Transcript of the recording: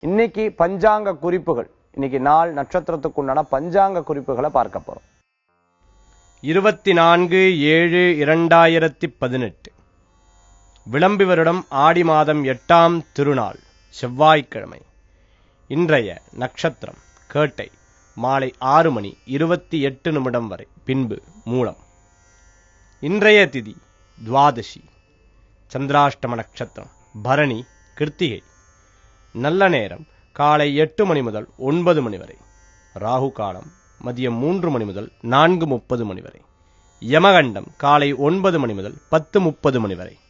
இன்னைக்கு பஞ்சாங்க குறிப்புகள் இன்னைக்கு நாள் நட்சத்திரத்துக்கு உண்டான பஞ்சாங்க குறிப்புகளை பார்க்க போறோம் இருபத்தி நான்கு ஏழு இரண்டாயிரத்தி பதினெட்டு விளம்பி வருடம் ஆடி மாதம் எட்டாம் திருநாள் செவ்வாய்க்கிழமை இன்றைய நட்சத்திரம் கேட்டை மாலை ஆறு மணி இருபத்தி எட்டு நிமிடம் வரை பின்பு மூலம் இன்றைய திதி துவாதசி சந்திராஷ்டம நட்சத்திரம் பரணி கிருத்திகை நல்ல நேரம் காலை எட்டு மணி முதல் ஒன்பது மணி வரை ராகு காலம் மதியம் மூன்று மணி முதல் நான்கு முப்பது மணி வரை யமகண்டம் காலை ஒன்பது மணி முதல் பத்து முப்பது மணி வரை